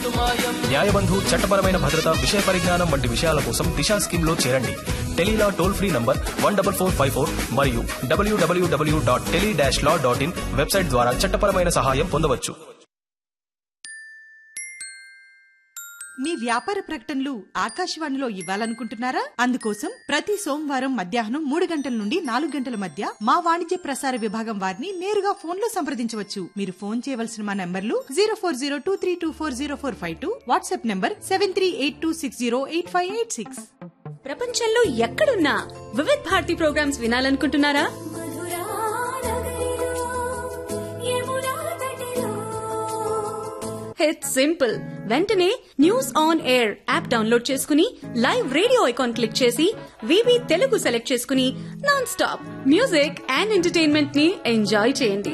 న్యాయబంధు చట్టపరమైన భద్రత విషయ పరిజ్ఞానం వంటి విషయాల కోసం దిశా స్కీమ్ లో చేరండి Tele Law toll free number one double four five four మరియు డబ్ల్యూడబ్ల్యూడబ్ల్యూ dot tele dash law dot in website ద్వారా చట్టపరమైన సహాయం పొందవచ్చు మీ వ్యాపార ప్రకటనలు ఆకాశవాణిలో ఇవ్వాలనుకుంటున్నారా అందుకోసం ప్రతి సోమవారం మధ్యాహ్నం మూడు గంటల నుండి నాలుగు గంటల మధ్య మా వాణిజ్య ప్రసార విభాగం వారిని నేరుగా ఫోన్ లో సంప్రదించవచ్చు మీరు ఫోన్ చేయవలసిన మా నంబర్లు zero four zero two three two four zero four five two WhatsApp number seven three eight two six zero eight five eight six ప్రపంచంలో ఎక్కడున్నా వివిధ్ భారతి ప్రోగ్రామ్స్ వినాలనుకుంటున్నారా ఇట్స్ సింపుల్ వెంటనే news on air app download చేసుకుని live radio icon click చేసి VV Telugu select చేసుకుని non stop music and entertainment ని enjoy చేయండి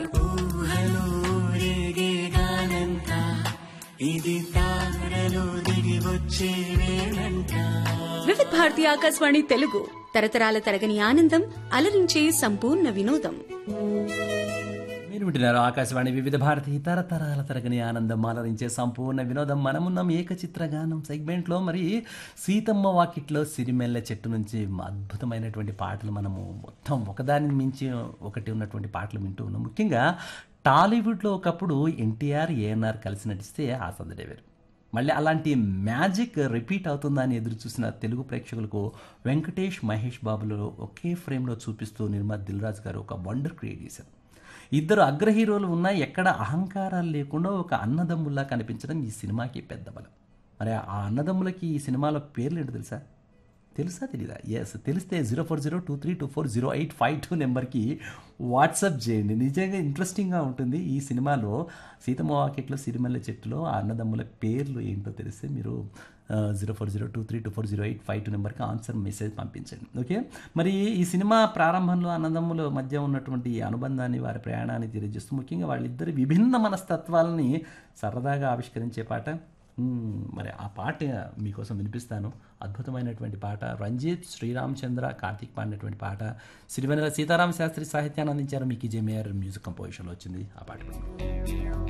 వివిధ భారతి ఆకాశవాణి తెలుగు తరతరాల తరగని ఆనందం అలరించే సంపూర్ణ వినోదం మీరు వింటున్నారు ఆకాశవాణి వివిధ భారతి తరతరాల తరగని ఆనందం ఆలరించే సంపూర్ణ వినోదం మనమున్నాం ఏకచిత్ర గానం సెగ్మెంట్లో మరి సీతమ్మ వాకిట్లో సిరిమెల్ల చెట్టు నుంచి అద్భుతమైనటువంటి పాటలు మనము మొత్తం ఒకదాని మించి ఒకటి ఉన్నటువంటి పాటలు వింటూ ఉన్నాం ముఖ్యంగా టాలీవుడ్లో ఒకప్పుడు ఎన్టీఆర్ ఏఎన్ఆర్ కలిసి నటిస్తే ఆ సందడే వేరు మళ్ళీ అలాంటి మ్యాజిక్ రిపీట్ అవుతుందా అని ఎదురు చూసిన తెలుగు ప్రేక్షకులకు వెంకటేష్ మహేష్ బాబులు ఒకే ఫ్రేమ్లో చూపిస్తూ నిర్మాత దిల్రాజ్ గారు ఒక వండర్ క్రియేట్ చేశారు ఇద్దరు అగ్ర హీరోలు ఉన్నా ఎక్కడ అహంకారాలు లేకుండా ఒక అన్నదమ్ముల్లా కనిపించడం ఈ సినిమాకి పెద్ద బలం మరి ఆ అన్నదమ్ములకి ఈ సినిమాలో పేర్లు ఏంటో తెలుసా తెలుసా తెలీదా ఎస్ తెలిస్తే zero four zero two three two four zero eight five two నెంబర్కి వాట్సాప్ చేయండి నిజంగా ఇంట్రెస్టింగ్గా ఉంటుంది ఈ సినిమాలో సీతమ్మ వాకిట్లో సిరిమల్లె చెట్టులో ఆ అన్నదమ్ముల పేర్లు ఏంటో తెలిస్తే మీరు zero four zero two three two four zero eight five two నెంబర్కి ఆన్సర్ మెసేజ్ పంపించండి ఓకే మరి ఈ సినిమా ప్రారంభంలో అన్నదమ్ముల మధ్య ఉన్నటువంటి ఈ అనుబంధాన్ని వారి ప్రయాణాన్ని తెలియజేస్తూ ముఖ్యంగా వాళ్ళిద్దరి విభిన్న మనస్తత్వాలని సరదాగా ఆవిష్కరించే పాట మ్మ్, మరి ఆ పాట మీకోసం వినిపిస్తాను అద్భుతమైనటువంటి పాట రంజిత్ శ్రీరామచంద్ర కార్తీక్ పాడినటువంటి పాట సిరివెనెల సీతారామ శాస్త్రి సాహిత్యాన్ని అందించారు మీకు జేమేఆర్ మ్యూజిక్ కంపోజిషన్లో వచ్చింది ఆ పాట